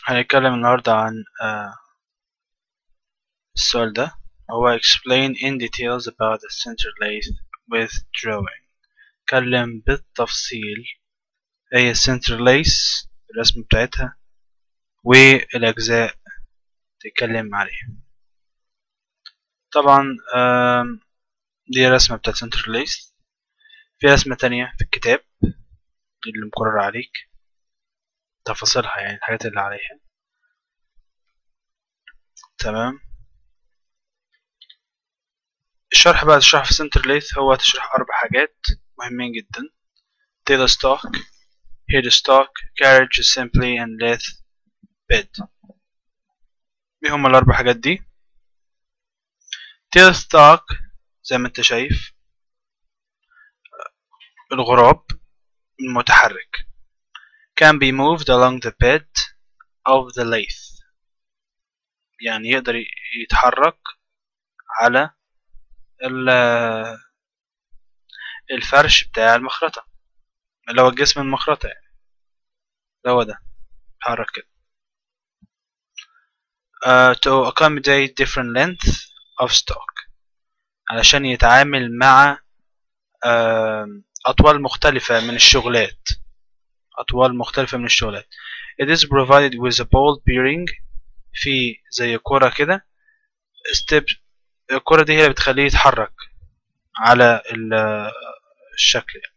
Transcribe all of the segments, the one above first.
هنتكلم النهاردة عن آه، السؤال ده هو explain in details about the center lathe with drawing اتكلم بالتفصيل هي السنتر ليس الرسم بتاعتها والأجزاء تتكلم عليها طبعا آم، دي رسمة بتاعت سنتر ليس في رسمة تانية في الكتاب دي اللي مقرر عليك تفاصيلها يعني الحاجات اللي عليها تمام الشرح بقى الشرح في سنتر ليث هو تشرح أربع حاجات مهمين جدا tail stock head stock carriage assembly and lathe bed ايه هما الأربع حاجات دي tail stock زي ما انت شايف الغراب المتحرك can be moved along the bed of the lathe يعني يقدر يتحرك على ال- الفرش بتاع المخرطة اللي هو الجسم المخرطة يعني اللي هو ده يتحرك كده uh, to accommodate different length of stock علشان يتعامل مع uh, أطوال مختلفة من الشغلات أطوال مختلفة من الشغلات it is provided with a ball bearing في زي كرة كده step الكرة دي هي اللي بتخليه يتحرك على ال- الشكل يعني.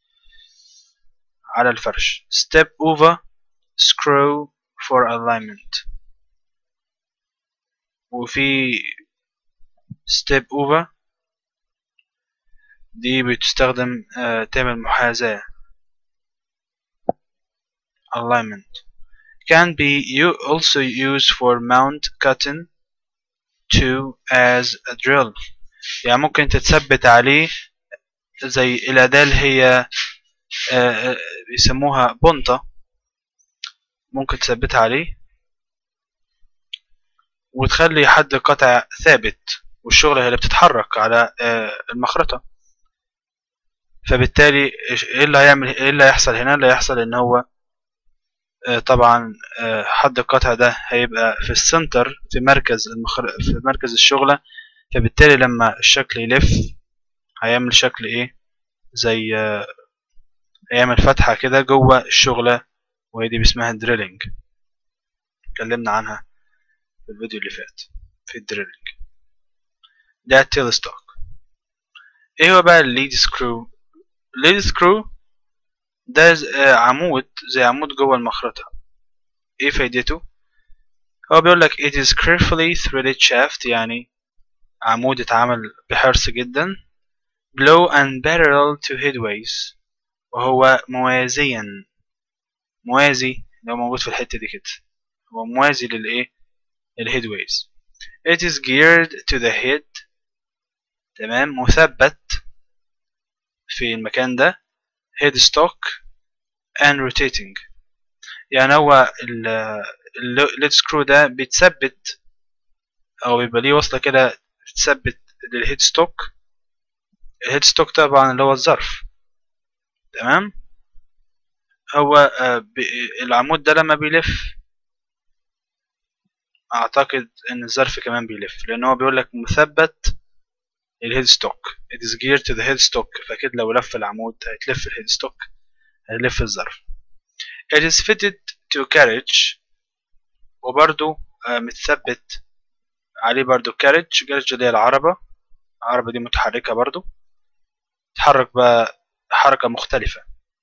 على الفرش step over screw for alignment وفي step over دي بتستخدم آه، تعمل محاذاة alignment can be you also used for mount cutting to as a drill يعني ممكن تتثبت عليه زي الأداة اللي هي آه، آه، بيسموها بنطة ممكن تثبتها عليه وتخلي حد قطع ثابت والشغلة هي اللي بتتحرك على آه، المخرطة فبالتالي إيش- ايه اللي هيعمل ايه اللي هيحصل هنا اللي هيحصل ان هو آه، طبعا آه، حد القطع ده هيبقى في السنتر في مركز المخر... في مركز الشغلة فبالتالي لما الشكل يلف هيعمل شكل ايه زي آه، هيعمل فتحة كده جوه الشغلة وهي دي اسمها دريلينج اتكلمنا عنها في الفيديو اللي فات في الدريلينج ده التيل ستوك ايه هو بقى الليد سكرو الليد سكرو ده ز- آه، عمود زي عمود جوه المخرطة ايه فايدته هو بيقول لك it is carefully threaded shaft يعني عمود اتعمل بحرص جدا below and parallel to headways وهو موازيا موازي اللي هو موجود في الحتة دي كده هو موازي للايه للهيدويز it is geared to the head تمام مثبت في المكان ده head stock and rotating يعني هو الليد سكرو ده بيتثبت او بيبقى ليه وصلة كده بتثبت للهيد ستوك الهيد ستوك طبعا اللي هو الظرف تمام هو آه، بي- العمود ده لما بيلف اعتقد ان الظرف كمان بيلف لان هو بيقول لك مثبت الهيد ستوك it is geared to the head stock فاكيد لو لف العمود هيتلف الهيد ستوك هيلف الظرف it is fitted to carriage وبرضو آه، متثبت عليه برضو carriage carriage اللي هي العربة العربة دي متحركة برضو تتحرك بقى حركة مختلفة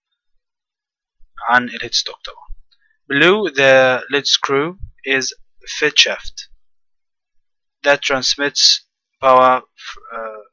عن الهيد ستوك طبعا below the lead screw is fit shaft that transmits power uh,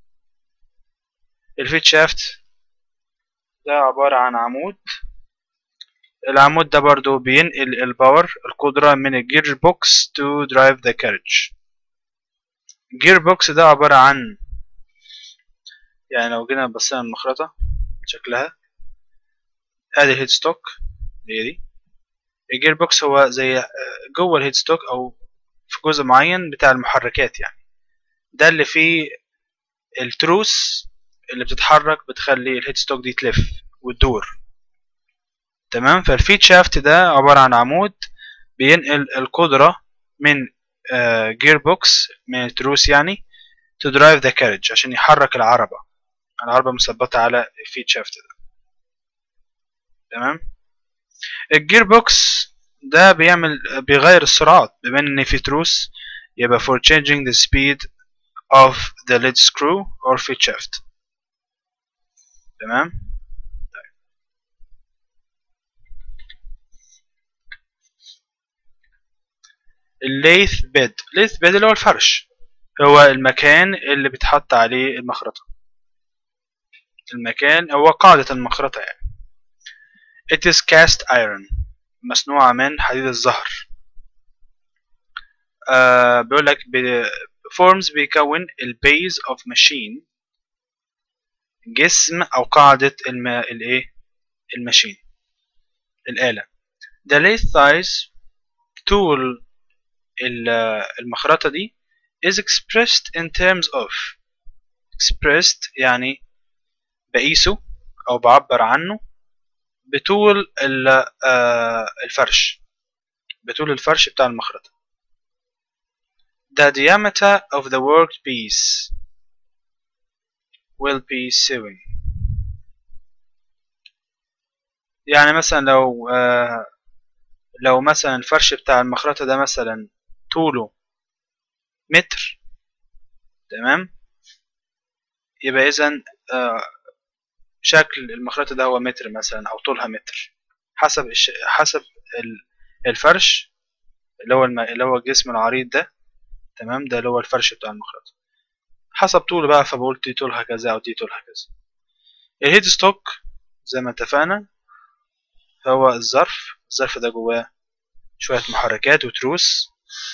الفيت شافت ده عبارة عن عمود العمود ده برضو بينقل الباور القدرة من الجير بوكس to drive the carriage الجير بوكس ده عبارة عن يعني لو جينا بصينا المخرطة شكلها ادي الهيد ستوك هي دي الجير بوكس هو زي آه، جوه الهيد ستوك او في جزء معين بتاع المحركات يعني ده اللي فيه التروس اللي بتتحرك بتخلي الهيد ستوك دي تلف وتدور تمام فالفيت شافت ده عبارة عن عمود بينقل القدرة من جير بوكس من التروس يعني to drive the carriage عشان يحرك العربة العربة مثبتة على الفيت شافت ده تمام الجير بوكس ده بيعمل بيغير السرعات بما ان في تروس يبقى for changing the speed of the lead screw or feed shaft تمام طيب. الليث بيد الليث بيد اللي هو الفرش هو المكان اللي بيتحط عليه المخرطة المكان هو قاعدة المخرطة يعني it is cast iron مصنوعة من حديد الزهر آه بيقول لك forms بيكون البيز of machine جسم أو قاعدة الم... الإيه الماشين الآلة the lathe thighs طول المخرطة دي is expressed in terms of expressed يعني بقيسه أو بعبر عنه بطول الفرش بطول الفرش بتاع المخرطة the diameter of the workpiece will be 7 يعني مثلا لو لو مثلا الفرش بتاع المخرطة ده مثلا طوله متر تمام يبقى اذا شكل المخرطة ده هو متر مثلا أو طولها متر حسب الش... حسب الفرش اللي هو الم... اللي هو الجسم العريض ده تمام ده اللي هو الفرش بتاع المخرطة حسب طوله بقى فبقول دي طولها كذا أو دي طولها كذا الهيد ستوك زي ما اتفقنا هو الظرف الظرف ده جواه شوية محركات وتروس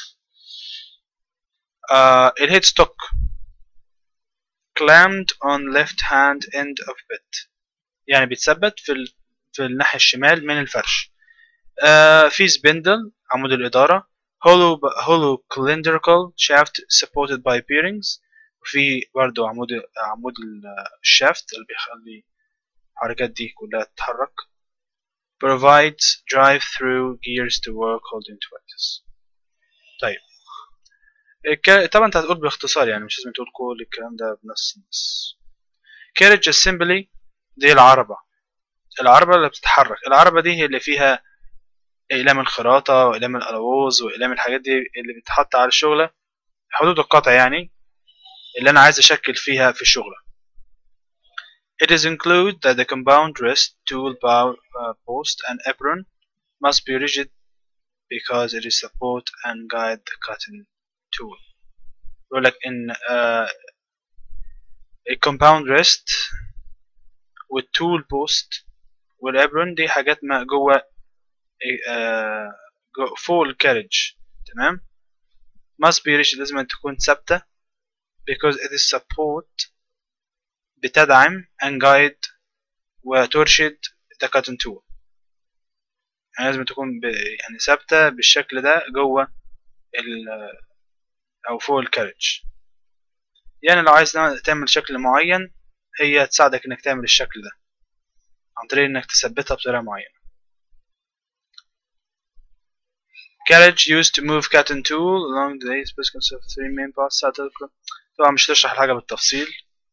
آه الهيد ستوك clamped on left hand end of bit يعني بيتثبت في ال... في الناحية الشمال من الفرش آه في سبندل عمود الإدارة hollow hollow cylindrical shaft supported by bearings وفي برضو عمود عمود الشافت اللي بيخلي الحركات دي كلها تتحرك provides drive through gears to work holding twice طيب طبعا انت هتقول باختصار يعني مش لازم تقول كل الكلام ده بنفس النص carriage assembly دي العربة العربة اللي بتتحرك العربة دي هي اللي فيها إقلام الخراطة وإقلام الألووز وإقلام الحاجات دي اللي بتتحط على الشغلة حدود القطع يعني اللي أنا عايز أشكل فيها في الشغلة It is included that the compound wrist, tool bow, uh, post and apron must be rigid because it is support and guide the cutting tool. يقول لك إن uh, الكومباوند ريست والتول بوست والابرون دي حاجات ما جوه uh, فوق الكارج تمام must be rigid لازم أن تكون ثابتة because it is support بتدعم and guide وترشد the cutting tool يعني لازم تكون ب... يعني ثابتة بالشكل ده جوه ال أو فوق الكارج يعني لو عايز تعمل شكل معين هي تساعدك إنك تعمل الشكل ده عن طريق إنك تثبتها بطريقة معينة carriage used to move cut and tool along the space concept of three main parts طبعا مش تشرح الحاجة بالتفصيل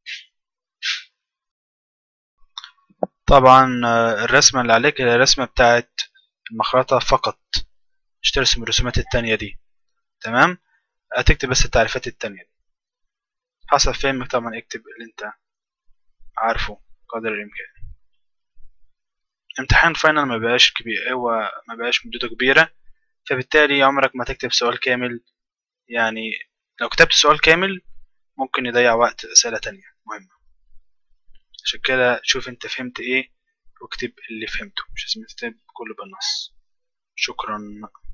طبعا الرسمة اللي عليك هي الرسمة بتاعت المخرطة فقط مش ترسم الرسومات التانية دي تمام هتكتب بس التعريفات التانية دي حسب فهمك طبعا اكتب اللي انت عارفه قدر الامكان امتحان فاينل ما بقاش كبير هو ما بقاش مدته كبيرة فبالتالي عمرك ما تكتب سؤال كامل يعني لو كتبت سؤال كامل ممكن يضيع وقت أسئلة تانية مهمة عشان كده شوف انت فهمت ايه واكتب اللي فهمته مش لازم تكتب كله بالنص شكرا